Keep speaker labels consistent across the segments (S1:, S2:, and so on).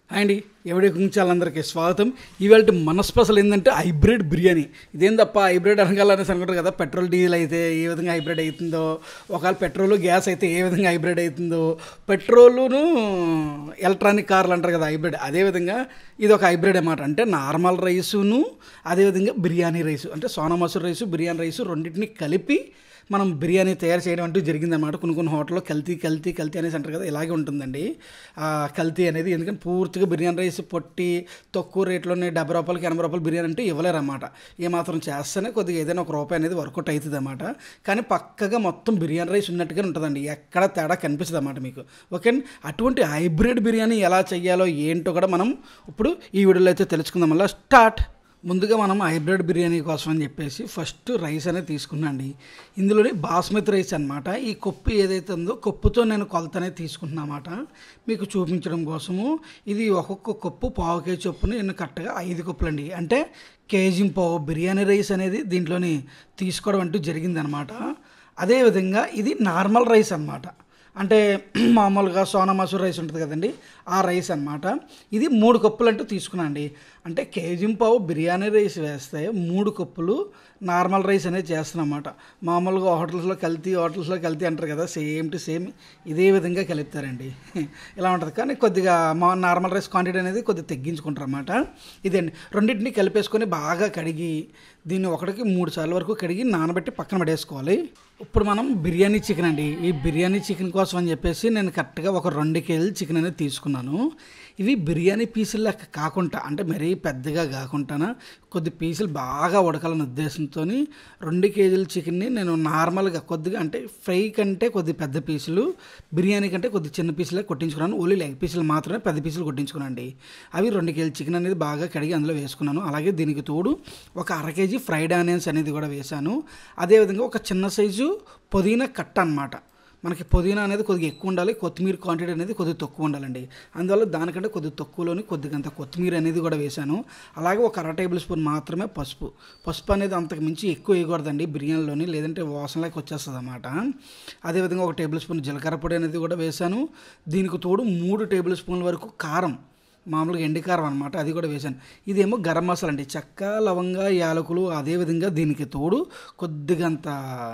S1: hi అండి ఎవడి కుంచాలందరికీ స్వాగతం ఇవాళ మన స్పెషల్ ఏంటంటే హైబ్రిడ్ బిర్యానీ ఇదేం తప్ప హైబ్రిడ్ అనగాలనేసి అనుకుంటారు కదా పెట్రోల్ డీజిల్ అయితే ఏ విధంగా హైబ్రిడ్ అవుతుందో ఒకవేళ పెట్రోల్ గ్యాస్ అయితే ఏ విధంగా హైబ్రిడ్ అవుతుందో పెట్రోలును ఎలక్ట్రానిక్ కార్లు అంటారు కదా హైబ్రిడ్ అదేవిధంగా ఇది ఒక హైబ్రిడ్ అన్నమాట అంటే నార్మల్ రైసును అదేవిధంగా బిర్యానీ రైసు అంటే సోనా మసూర్ రైసు బిర్యానీ రైసు రెండింటిని కలిపి మనం బిర్యానీ తయారు చేయడం అంటూ జరిగిందన్నమాట కొన్ని కొన్ని హోటల్లో కల్తీ కల్తీ కల్తీ అనేసి అంటారు కదా ఇలాగే ఉంటుందండి ఆ కల్తీ అనేది ఎందుకంటే పూర్తిగా బిర్యానీ రైస్ పొట్టి తక్కువ రేట్లోనే డెబ్బై రూపాయలకి ఎనభై రూపాయలు బిర్యానీ అంటే ఇవ్వలేరు అన్నమాట ఏమాత్రం చేస్తేనే కొద్దిగా ఏదైనా ఒక రూపాయి అనేది వర్కౌట్ అవుతుంది అన్నమాట కానీ పక్కగా మొత్తం బిర్యానీ రైస్ ఉన్నట్టుగా ఉంటుందండి ఎక్కడ తేడా కనిపిస్తుంది అన్నమాట మీకు ఓకే అండి అటువంటి హైబ్రిడ్ బిర్యానీ ఎలా చేయాలో ఏంటో కూడా మనం ఇప్పుడు ఈ వీడియోలో అయితే తెలుసుకుందాం మళ్ళీ స్టార్ట్ ముందుగా మనం హైబ్రిడ్ బిర్యానీ కోసం అని చెప్పేసి ఫస్ట్ రైస్ అనేది తీసుకున్నాండి ఇందులోని బాస్మతి రైస్ అనమాట ఈ కొప్పు ఏదైతే ఉందో కొప్పుతో నేను కొలత అనేది తీసుకుంటున్నమాట మీకు చూపించడం కోసము ఇది ఒక్కొక్క కొప్పు పావు కేజీ చొప్పున నేను కరెక్ట్గా ఐదు కొప్పులు అండి అంటే కేజీ పావు బిర్యానీ రైస్ అనేది దీంట్లోని తీసుకోవడం అంటూ జరిగిందనమాట అదేవిధంగా ఇది నార్మల్ రైస్ అనమాట అంటే మామూలుగా సోనా మసూర్ రైస్ ఉంటుంది కదండి ఆ రైస్ అనమాట ఇది మూడు కప్పులు అంటూ తీసుకున్నాండి అంటే కేజీ పావు బిర్యానీ రైస్ వేస్తే మూడు కప్పులు నార్మల్ రైస్ అనేది చేస్తున్నమాట మామూలుగా హోటల్స్లో కల్తీ హోటల్స్లో కల్తీ అంటారు కదా సేమ్ టు సేమ్ ఇదే విధంగా కలుపుతారండి ఇలా ఉంటుంది కానీ కొద్దిగా మా నార్మల్ రైస్ క్వాంటిటీ అనేది కొద్దిగా తగ్గించుకుంటారు అనమాట ఇదండి రెండింటిని కలిపేసుకొని బాగా కడిగి దీన్ని ఒకటికి మూడు సార్లు వరకు కడిగి నానబెట్టి పక్కన పడేసుకోవాలి ఇప్పుడు మనం బిర్యానీ చికెన్ అండి ఈ బిర్యానీ చికెన్ కోసం అని చెప్పేసి నేను కరెక్ట్గా ఒక రెండు కేజీలు చికెన్ అనేది తీసుకున్నాను ఇవి బిర్యానీ పీసులు లెక్క కాకుండా అంటే మరీ పెద్దగా కాకుండా కొద్ది పీసులు బాగా ఉడకాలనే ఉద్దేశంతో రెండు కేజీల చికెన్ని నేను నార్మల్గా కొద్దిగా అంటే ఫ్రై కంటే కొద్ది పెద్ద పీసులు బిర్యానీ కంటే కొద్ది చిన్న పీసులే కొట్టించుకున్నాను ఓన్లీ లెగ్ పీసులు మాత్రమే పెద్ద పీసులు కొట్టించుకున్నాండి అవి రెండు కేజీల చికెన్ అనేది బాగా కడిగి అందులో వేసుకున్నాను అలాగే దీనికి తోడు ఒక అర కేజీ ఫ్రైడ్ ఆనియన్స్ అనేది కూడా వేశాను అదేవిధంగా ఒక చిన్న సైజు పుదీనా కట్ట అనమాట మనకి పుదీనా అనేది కొద్దిగా ఎక్కువ ఉండాలి కొత్తిమీర క్వాంటిటీ అనేది కొద్దిగా తక్కువ ఉండాలండి అందువల్ల దానికంటే కొద్దిగా తక్కువలోని కొద్దిగంత కొత్తిమీర అనేది కూడా వేశాను అలాగే ఒక అర టేబుల్ స్పూన్ మాత్రమే పసుపు పసుపు అనేది అంతకు మించి ఎక్కువ వేయకూడదండి బిర్యానీలోని లేదంటే వాసనలోకి వచ్చేస్తుంది అన్నమాట అదేవిధంగా ఒక టేబుల్ స్పూన్ జీలకర్ర పొడి అనేది కూడా వేశాను దీనికి తోడు మూడు టేబుల్ స్పూన్ల వరకు కారం మామూలుగా ఎండికారం అనమాట అది కూడా వేశాను ఇదేమో గరం మసాలా అండి చెక్క లవంగ యాలకులు అదేవిధంగా దీనికి తోడు కొద్దిగంత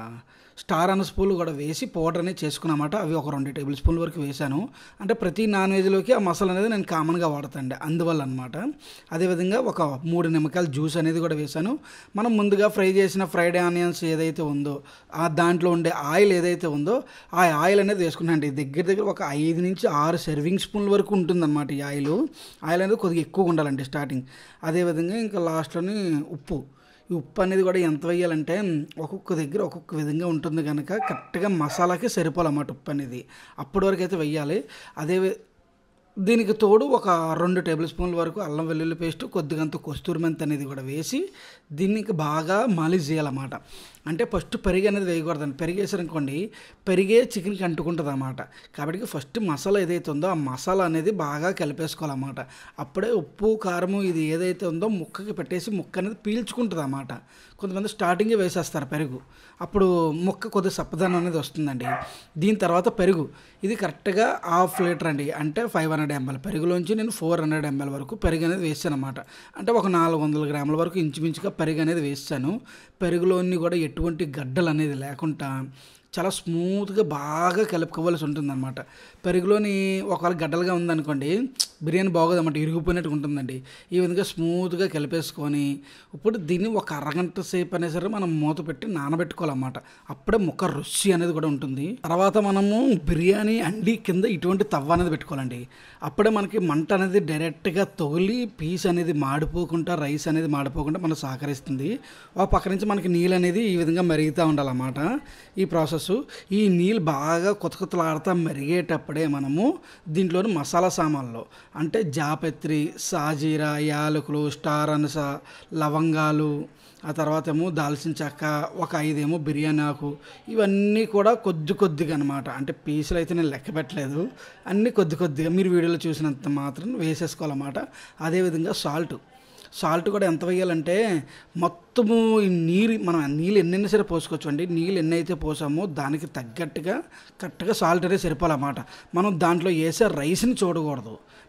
S1: స్టార్ అన్న స్పూన్లు కూడా వేసి పౌడర్ అనేది చేసుకున్నమాట అవి ఒక రెండు టేబుల్ స్పూన్ల వరకు వేశాను అంటే ప్రతి నాన్ వెజ్లోకి ఆ మసాలా అనేది నేను కామన్గా వాడతాండి అందువల్ల అనమాట అదేవిధంగా ఒక మూడు నిమ్మకాయల జ్యూస్ అనేది కూడా వేశాను మనం ముందుగా ఫ్రై చేసిన ఫ్రైడ్ ఆనియన్స్ ఏదైతే ఉందో ఆ దాంట్లో ఉండే ఆయిల్ ఏదైతే ఉందో ఆ ఆయిల్ అనేది వేసుకున్నాండి దగ్గర దగ్గర ఒక ఐదు నుంచి ఆరు సర్వింగ్ స్పూన్ల వరకు ఉంటుందన్నమాట ఈ ఆయిల్ ఆయిల్ అనేది కొద్దిగా ఎక్కువ ఉండాలండి స్టార్టింగ్ అదేవిధంగా ఇంకా లాస్ట్లోని ఉప్పు ఈ ఉప్పు అనేది కూడా ఎంత వేయాలంటే ఒక్కొక్క దగ్గర ఒక్కొక్క విధంగా ఉంటుంది కనుక కరెక్ట్గా మసాలాకి సరిపోవాలన్నమాట ఉప్పు అనేది అప్పటి వరకు అయితే వెయ్యాలి అదే దీనికి తోడు ఒక రెండు టేబుల్ స్పూన్ల వరకు అల్లం వెల్లుల్లి పేస్ట్ కొద్దిగంత కస్తూరి మెంతి అనేది కూడా వేసి దీన్ని ఇంకా బాగా మాలిష్ చేయాలన్నమాట అంటే ఫస్ట్ పెరిగి అనేది వేయకూడదండి పెరిగేసారనుకోండి పెరిగే చికెన్కి అంటుకుంటుంది అన్నమాట కాబట్టి ఫస్ట్ మసాలా ఏదైతే ఉందో ఆ మసాలా అనేది బాగా కలిపేసుకోవాలన్నమాట అప్పుడే ఉప్పు కారము ఇది ఏదైతే ఉందో ముక్కకి పెట్టేసి ముక్క అనేది పీల్చుకుంటుంది అన్నమాట కొంతమంది స్టార్టింగే వేసేస్తారు పెరుగు అప్పుడు ముక్క కొద్దిగా సప్పదనం అనేది వస్తుందండి దీని తర్వాత పెరుగు ఇది కరెక్ట్గా హాఫ్ లీటర్ అండి అంటే ఫైవ్ హండ్రెడ్ ఎంఎల్ పెరుగులోంచి నేను ఫోర్ హండ్రెడ్ ఎంఎల్ వరకు పెరుగు అనేది వేసాను అనమాట అంటే ఒక నాలుగు వందల గ్రాముల వరకు ఇంచుమించుగా పెరుగు అనేది వేస్తాను పెరుగులోని కూడా ఎటువంటి గడ్డలు అనేది లేకుండా చాలా స్మూత్గా బాగా కలుపుకోవాల్సి ఉంటుందన్నమాట పెరుగులోని ఒకవేళ గడ్డలుగా ఉందనుకోండి బిర్యానీ బాగోదన్నమాట ఇరిగిపోయినట్టు ఉంటుందండి ఈ విధంగా స్మూత్గా కలిపేసుకొని ఇప్పుడు దీన్ని ఒక అరగంట సేపు అయినా సరే మనం మూత పెట్టి నానబెట్టుకోవాలన్నమాట అప్పుడే ముక్క రుచి అనేది కూడా ఉంటుంది తర్వాత మనము బిర్యానీ అండి కింద ఇటువంటి తవ్వ అనేది పెట్టుకోవాలండి అప్పుడే మనకి మంట అనేది డైరెక్ట్గా తొగిలి పీస్ అనేది మాడిపోకుండా రైస్ అనేది మాడిపోకుండా మనకు సహకరిస్తుంది ఆ పక్క నుంచి మనకి నీళ్ళు అనేది ఈ విధంగా మరుగుతూ ఉండాలన్నమాట ఈ ప్రాసెస్ ఈ నీళ్ళు బాగా కొత్త కొత్తలాడుతూ మరిగేటప్పుడే మనము దీంట్లోని మసాలా సామాన్లు అంటే జాపత్రి సాజీరా యాలకులు స్టార్ అనస లవంగాలు ఆ తర్వాత ఏమో దాల్చిన చెక్క ఒక ఐదేమో బిర్యానీ ఆకు ఇవన్నీ కూడా కొద్ది కొద్దిగా అనమాట అంటే పీసులు అయితే నేను లెక్క పెట్టలేదు అన్నీ కొద్ది కొద్దిగా మీరు వీడియోలో చూసినంత మాత్రం వేసేసుకోవాలన్నమాట అదేవిధంగా సాల్ట్ సాల్ట్ కూడా ఎంత వేయాలంటే మొత్తము ఈ నీరు మనం నీళ్ళు ఎన్నైనా సరే పోసుకోవచ్చు అండి నీళ్ళు ఎన్ని అయితే పోసామో దానికి తగ్గట్టుగా కరెక్ట్గా సాల్ట్ అనేది సరిపోవాలన్నమాట మనం దాంట్లో వేసే రైస్ని చూడకూడదు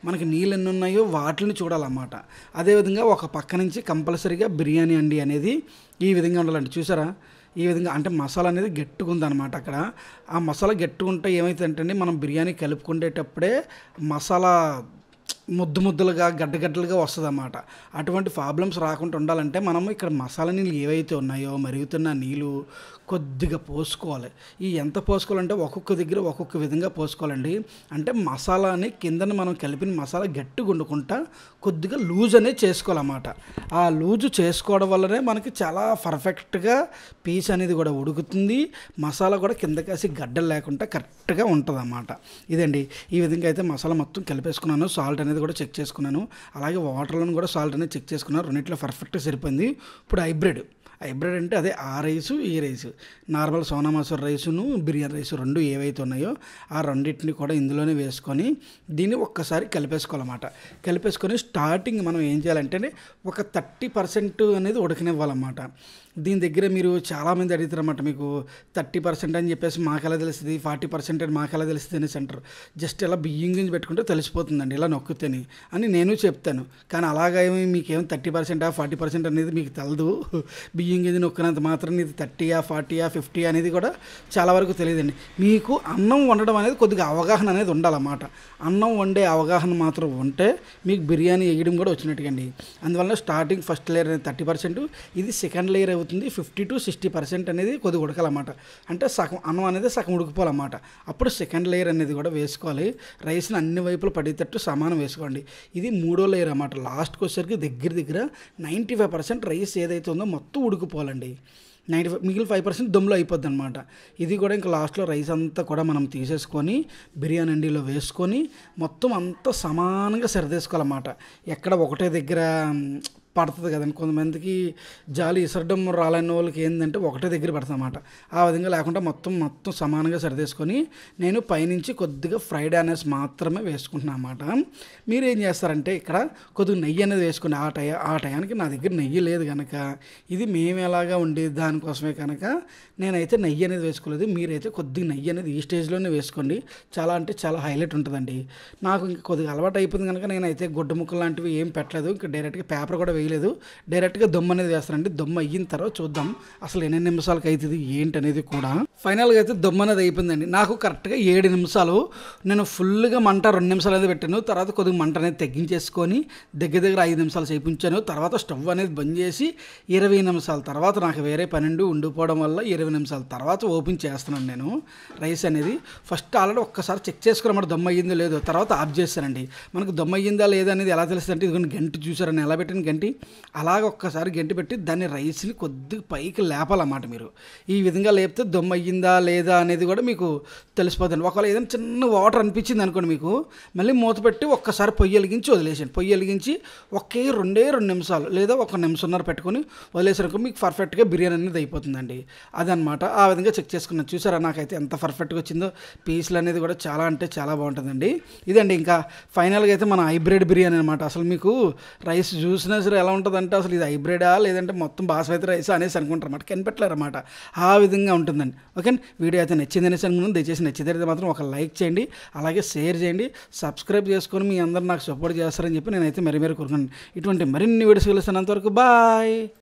S1: మనకి నీళ్ళు ఎన్ని ఉన్నాయో వాటిని చూడాలన్నమాట అదేవిధంగా ఒక పక్క నుంచి కంపల్సరీగా బిర్యానీ అండి అనేది ఈ విధంగా ఉండాలండి చూసారా ఈ విధంగా అంటే మసాలా అనేది గట్టిగా ఉందన్నమాట అక్కడ ఆ మసాలా గట్టిగా ఉంటే ఏమవుతుందంటే మనం బిర్యానీ కలుపుకునేటప్పుడే మసాలా ముద్దు ముద్దులుగా గడ్డగడ్డలుగా వస్తుంది అన్నమాట అటువంటి ప్రాబ్లమ్స్ రాకుండా ఉండాలంటే మనం ఇక్కడ మసాలా నీళ్ళు ఏవైతే ఉన్నాయో మరుగుతున్న నీళ్ళు కొద్దిగా పోసుకోవాలి ఈ ఎంత పోసుకోవాలంటే ఒక్కొక్క దగ్గర ఒక్కొక్క విధంగా పోసుకోవాలండి అంటే మసాలాని కిందన మనం కలిపిన మసాలా గట్టిగా వండుకుంటా కొద్దిగా లూజ్ అనేది చేసుకోవాలన్నమాట ఆ లూజు చేసుకోవడం వల్లనే మనకి చాలా పర్ఫెక్ట్గా పీస్ అనేది కూడా ఉడుకుతుంది మసాలా కూడా కింద కాసి గడ్డలు లేకుండా కరెక్ట్గా ఉంటుంది అన్నమాట ఇదండి ఈ విధంగా అయితే మసాలా మొత్తం కలిపేసుకున్నాను సాల్ట్ అనేది కూడా చెక్ చేసుకున్నాను అలాగే వాటర్లను కూడా సాల్ట్ అనేది చెక్ చేసుకున్నాను రెండిట్లో పర్ఫెక్ట్గా సరిపోయింది ఇప్పుడు హైబ్రిడ్ హైబ్రిడ్ అంటే అదే ఆ రైసు ఈ రైసు నార్మల్ సోనా మసూర్ రైసును బిర్యానీ రైసు రెండు ఏవైతే ఉన్నాయో ఆ రెండింటిని కూడా ఇందులోనే వేసుకొని దీన్ని ఒక్కసారి కలిపేసుకోవాలన్నమాట కలిపేసుకొని స్టార్టింగ్ మనం ఏం చేయాలంటే ఒక థర్టీ పర్సెంట్ అనేది ఉడకనివ్వాలన్నమాట దీని దగ్గర మీరు చాలామంది అడుగుతారన్నమాట మీకు థర్టీ పర్సెంట్ అని చెప్పేసి మాకెలా తెలుస్తుంది ఫార్టీ పర్సెంట్ అని మాకెలా తెలుస్తుంది అని సెంటర్ జస్ట్ ఇలా బియ్యం గింజ పెట్టుకుంటే తెలిసిపోతుందండి ఇలా నొక్కుతేని అని నేను చెప్తాను కానీ అలాగా ఏమి మీకేం థర్టీ పర్సెంటా ఫార్టీ పర్సెంట్ అనేది మీకు తెలదు బియ్యం గింజ నొక్కినంత మాత్రం ఇది థర్టీయా ఫార్టీయా ఫిఫ్టీ అనేది కూడా చాలా వరకు తెలియదండి మీకు అన్నం వండడం అనేది కొద్దిగా అవగాహన అనేది ఉండాలన్నమాట అన్నం వండే అవగాహన మాత్రం ఉంటే మీకు బిర్యానీ వేయడం కూడా వచ్చినట్టుగా అండి అందువల్ల స్టార్టింగ్ ఫస్ట్ లేయర్ అనేది థర్టీ పర్సెంట్ ఇది సెకండ్ లేయర్ అవుతుంది ఫిఫ్టీ టు సిక్స్టీ పర్సెంట్ అనేది కొద్దిగా ఉడకాలన్నమాట అంటే సగం అన్నం అనేది సగం ఉడికిపోవాలన్నమాట అప్పుడు సెకండ్ లేయర్ అనేది కూడా వేసుకోవాలి రైస్ని అన్ని వైపులు పడేటట్టు సమానం వేసుకోండి ఇది మూడో లేయర్ అన్నమాట లాస్ట్కి వచ్చేసరికి దగ్గర దగ్గర నైంటీ ఫైవ్ పర్సెంట్ రైస్ ఏదైతే ఉందో మొత్తం ఉడికిపోవాలండి నైంటీ ఫైవ్ మిగిలిన ఫైవ్ పర్సెంట్ దమ్ములో అయిపోద్ది అనమాట ఇది కూడా ఇంకా లాస్ట్లో రైస్ అంతా కూడా మనం తీసేసుకొని బిర్యానీ అండిలో వేసుకొని మొత్తం అంతా సమానంగా సరిదేసుకోవాలన్నమాట ఎక్కడ ఒకటే దగ్గర పడుతుంది కదండి కొంతమందికి జాలి ఇసరడం రాలేని వాళ్ళకి ఏంటంటే ఒకటే దగ్గర పడుతుంది అనమాట ఆ విధంగా లేకుండా మొత్తం మొత్తం సమానంగా సరిదేసుకొని నేను పైనుంచి కొద్దిగా ఫ్రైడ్ ఆనియన్స్ మాత్రమే వేసుకుంటున్నాను అనమాట మీరు ఏం చేస్తారంటే ఇక్కడ కొద్దిగా నెయ్యి అనేది వేసుకుని ఆ టై ఆ టయానికి నా దగ్గర నెయ్యి లేదు కనుక ఇది మేము ఎలాగా ఉండేది దానికోసమే కనుక నేనైతే నెయ్యి అనేది వేసుకోలేదు మీరైతే కొద్దిగా నెయ్యి అనేది ఈ స్టేజ్లోనే వేసుకోండి చాలా అంటే చాలా హైలైట్ ఉంటుందండి నాకు ఇంకా కొద్దిగా అలవాటు అయిపోయింది కనుక నేనైతే గుడ్డ ముక్కలు లాంటివి ఏం పెట్టలేదు ఇంకా డైరెక్ట్గా పేపర్ కూడా వేయలేదు డైరెక్ట్గా దమ్ అనేది వేస్తానండి దమ్ అయిన తర్వాత చూద్దాం అసలు ఎన్ని నిమిషాలకి అవుతుంది ఏంటి అనేది కూడా ఫైనల్గా అయితే దమ్ అనేది అయిపోయిందండి నాకు కరెక్ట్గా ఏడు నిమిషాలు నేను ఫుల్గా మంట రెండు నిమిషాలు అనేది పెట్టాను తర్వాత కొద్దిగా మంట అనేది తగ్గించేసుకొని దగ్గర దగ్గర ఐదు నిమిషాలు సేపు ఉంచాను తర్వాత స్టవ్ అనేది బంద్ చేసి ఇరవై నిమిషాల తర్వాత నాకు వేరే పన్నెండు ఉండిపోవడం వల్ల ఇరవై నిమిషాల తర్వాత ఓపెన్ చేస్తున్నాను నేను రైస్ అనేది ఫస్ట్ ఆల్రెడీ ఒక్కసారి చెక్ చేసుకున్నమాట దమ్ అయ్యిందో లేదో తర్వాత ఆఫ్ చేస్తానండి మనకు దమ్ అయ్యిందా లేదా అనేది ఎలా తెలుస్తుంది అంటే ఇదిగోండి గంటి చూసారని ఎలా పెట్టిన గంటి అలాగ ఒక్కసారి గంటి పెట్టి దాన్ని రైస్ని కొద్దిగా పైకి లేపాలన్నమాట మీరు ఈ విధంగా లేపితే దమ్ అయ్యిందా లేదా అనేది కూడా మీకు తెలిసిపోతుంది ఒకవేళ ఏదైనా చిన్న వాటర్ అనిపించింది అనుకోండి మీకు మళ్ళీ మూత పెట్టి ఒక్కసారి పొయ్యి వెలిగించి వదిలేసాను పొయ్యి వెలిగించి ఒకే రెండే రెండు నిమిషాలు లేదా ఒక నిమిషంన్నర పెట్టుకొని వదిలేసారు మీకు పర్ఫెక్ట్గా బిర్యానీ అనేది అయిపోతుందండి అదనమాట ఆ విధంగా చెక్ చేసుకున్నాను చూసారా నాకైతే ఎంత పర్ఫెక్ట్గా వచ్చిందో పీసులు అనేది కూడా చాలా అంటే చాలా బాగుంటుందండి ఇదండి ఇంకా ఫైనల్గా అయితే మన హైబ్రిడ్ బిర్యానీ అనమాట అసలు మీకు రైస్ చూసినా సరే ఎలా ఉంటుందంటే అసలు ఇది హైబ్రిడా లేదంటే మొత్తం బాస్మతి రైస్ అనేసి అనుకుంటారు అనమాట కనిపెట్టలేరన్నమాట ఆ విధంగా ఉంటుందండి ఓకే వీడియో అయితే నచ్చింది అనేసి అనుకున్నాను దయచేసి నచ్చితే మాత్రం ఒక లైక్ చేయండి అలాగే షేర్ చేయండి సబ్స్క్రైబ్ చేసుకొని మీ అందరు నాకు సపోర్ట్ చేస్తారని చెప్పి నేనైతే మరి మరి కోరుకున్నాను ఇటువంటి మరిన్ని వీడియోస్ కలుస్తున్నంత వరకు బాయ్